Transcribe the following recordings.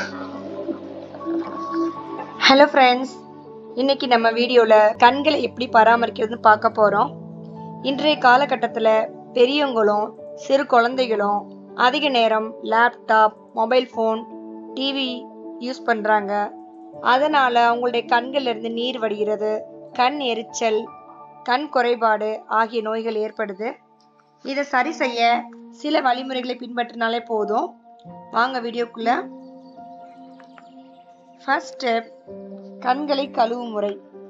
hello friends இன்னைக்கு நம்ம வீடியோவில் கண்களை எப்படி பராமரிக்கிறதுன்னு பார்க்க போகிறோம் இன்றைய காலகட்டத்தில் பெரியவங்களும் சிறு குழந்தைகளும் அதிக நேரம் laptop mobile phone TV use பண்ணுறாங்க அதனால் அவங்களுடைய கண்கள்ல இருந்து நீர் வடிகிறது கண் எரிச்சல் கண் குறைபாடு ஆகிய நோய்கள் ஏற்படுது இதை சரி செய்ய சில வழிமுறைகளை பின்பற்றினாலே போதும் வாங்க வீடியோக்குள்ள ஃபர்ஸ்ட் ஸ்டெப் கண்களை கழுவும் முறை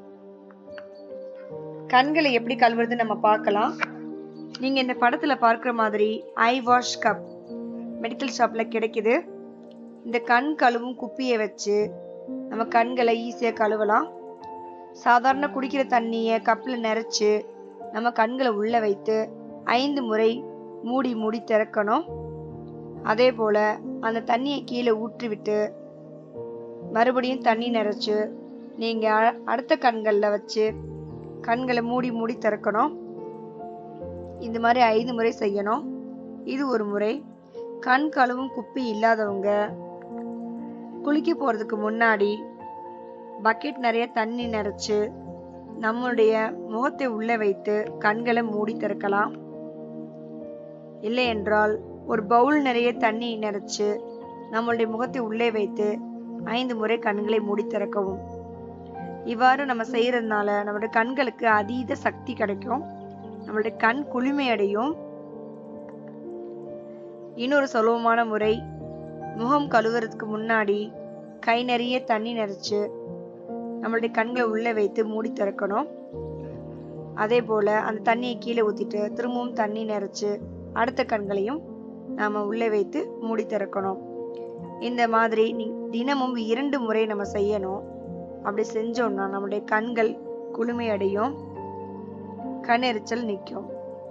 கண்களை எப்படி கழுவுறது நம்ம பார்க்கலாம் நீங்க இந்த படத்துல பார்க்குற மாதிரி ஐ வாஷ் கப் மெடிக்கல் ஷாப்ல கிடைக்குது இந்த கண் கழுவும் குப்பியை வச்சு நம்ம கண்களை ஈஸியாக கழுவலாம் சாதாரண குடிக்கிற தண்ணியை கப்பில் நிறைச்சு நம்ம கண்களை உள்ள வைத்து ஐந்து முறை மூடி மூடி திறக்கணும் அதே போல அந்த தண்ணியை கீழே ஊற்றி விட்டு மறுபடியும் தண்ணி நிறைச்சு நீங்க அ- அடுத்த கண்கள்ல வச்சு கண்களை மூடி மூடி திறக்கணும் இந்த மாதிரி ஐந்து முறை செய்யணும் இது ஒரு முறை கண் கழுவும் குப்பி இல்லாதவங்க குளிக்க போறதுக்கு முன்னாடி பக்கெட் நிறைய தண்ணி நிறைச்சு நம்மளுடைய முகத்தை உள்ள வைத்து கண்களை மூடி திறக்கலாம் இல்லை என்றால் ஒரு பவுல் நிறைய தண்ணி நிறைச்சு நம்மளுடைய முகத்தை உள்ளே வைத்து ஐந்து முறை கண்களை மூடி திறக்கவும் இவ்வாறு நம்ம செய்யறதுனால நம்மளுடைய கண்களுக்கு அதீத சக்தி கிடைக்கும் நம்மளுடைய கண் குளுமை அடையும் இன்னொரு சுலபமான முறை முகம் கழுவுறதுக்கு முன்னாடி கை நிறைய தண்ணி நிறைச்சு நம்மளுடைய கண்களை உள்ளே வைத்து மூடி திறக்கணும் அதே போல அந்த தண்ணியை கீழே ஊத்திட்டு திரும்பவும் தண்ணி நிறைச்சு அடுத்த கண்களையும் நாம உள்ளே வைத்து மூடி திறக்கணும் இந்த மாதிரி நீ- தினமும் இரண்டு முறை நம்ம செய்யணும் அப்படி செஞ்சோம்னா நம்மளுடைய கண்கள் குளுமை அடையும் கண் எரிச்சல் நிற்கும்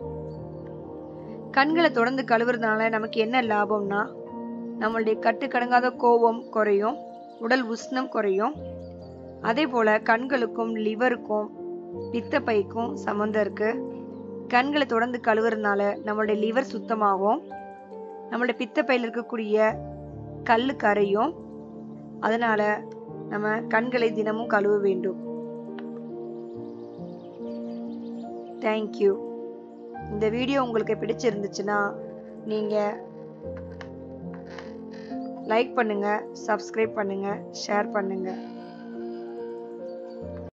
கண்களை தொடர்ந்து கழுவுறதுனால நமக்கு என்ன லாபம்னா நம்மளுடைய கட்டுக்கடங்காத கோபம் குறையும் உடல் உஷ்ணம் குறையும் அதே போல கண்களுக்கும் லிவருக்கும் பித்தப்பைக்கும் சம்மந்தம் இருக்கு கண்களை தொடர்ந்து கழுவுறதுனால நம்மளுடைய லிவர் சுத்தமாகும் நம்மளுடைய பித்தப்பையில் இருக்கக்கூடிய கல்லு கரையும் அதனால நம்ம கண்களை தினமும் கழுவ வேண்டும் தேங்க்யூ இந்த வீடியோ உங்களுக்கு பிடிச்சிருந்துச்சுன்னா நீங்க லைக் பண்ணுங்க சப்ஸ்கிரைப் பண்ணுங்க ஷேர் பண்ணுங்க